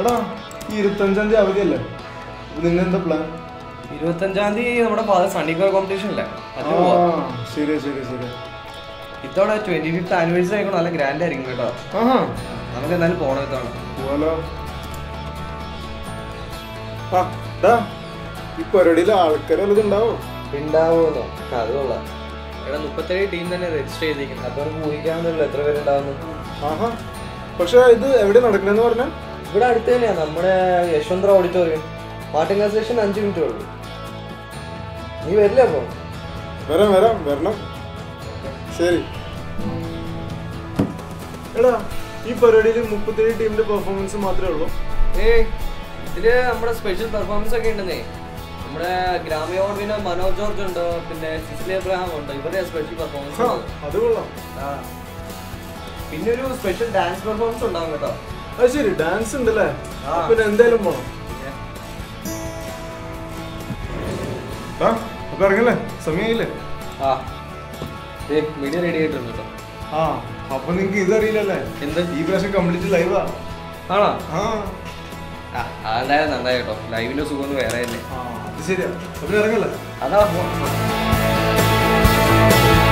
എടാ ഈ ഇരുപത്തഞ്ചാം തീയതി അവധിയല്ലേ നിന്നെന്താ പ്ലാൻ ഇരുപത്തഞ്ചാം തീയതി നമ്മുടെ ഫാദർ സണ്ണിക്കോർ കോമ്പറ്റീഷൻ അല്ലേ അത് ആ പോവാ ശരി ശരി ശരി ഇത്തവണ ട്വന്റി ഫിഫ്ത്ത് ആനിവേഴ്സറി ആയിക്കോണം നല്ല ഗ്രാൻഡ് ആയിരിക്കും കേട്ടോ ആഹാ നമുക്ക് എന്തായാലും പോണം ഇത്തവണ പോവാലോ ആ ഡാ ഈ പരിപാടിയിൽ ആൾക്കാർ വല്ലതും ഉണ്ടാവോ ഉണ്ടാവുമല്ലോ അത് കൊള്ളാം എടാ മുപ്പത്തേഴ് ടീം തന്നെ രജിസ്റ്റർ ചെയ്തിരിക്കുന്നത് അപ്പൊ നമുക്ക് ഊഹിക്കാവുന്നല്ലോ എത്ര പേരുണ്ടാവുന്നു ആഹാ പക്ഷെ ഇത് എവിടെ നടക്കണെന്ന് പറഞ്ഞ ഇവിടെ അടുത്ത് തന്നെയാ നമ്മുടെ യശ്വന്ത്ര ഓഡിറ്റോറിയം മാർട്ടിൻ സ്റ്റേഷൻ അഞ്ച് മിനിറ്റ് ഉള്ളൂ നീ വരില്ല അപ്പൊ വരാം വരാം വരണം ശരി എടാ ഈ പരിപാടിയിൽ മുപ്പത്തേഴ് ടീമിന്റെ പെർഫോമൻസ് മാത്രമേ ഉള്ളൂ ഏയ് ഇതില് നമ്മുടെ സ്പെഷ്യൽ പെർഫോമൻസ് ഒക്കെ ഉണ്ടെന്നേ നമ്മുടെ Grammy award winner Manoj George ഉണ്ട് പിന്നെ സിസ്ലി എബ്രഹാം ഉണ്ട് ഇവരുടെ സ്പെഷ്യൽ പെർഫോമൻസ് ഹാ, അത് കൊള്ളാം പിന്നെ ഒരു സ്പെഷ്യൽ ഡാൻസ് പെർഫോമൻസ് ഉണ്ടാവും കേട്ടോ അത് ശരി ഡാൻസ് ഉണ്ടല്ലേ ആ. പിന്നെ എന്തായാലും പോണം ആ അപ്പൊ ഇറങ്ങല്ലേ സമയമില്ലേ ആ മീഡിയ റെഡി ആയിട്ടുണ്ട് കേട്ടോ ആ അപ്പൊ നിങ്ങക്ക് ഇതറിയില്ലല്ലേ എന്ത് ഈ പ്രാവശ്യം കംപ്ലീറ്റ് ലൈവാ ആണോ ആ ആ അതായത് നന്നായി കേട്ടോ ലൈവിന്റെ സുഖം ഒന്ന് വേറെ തന്നെ ആ, അത് ശരിയാ അപ്പൊ ഇറങ്ങല്ലേ അതാ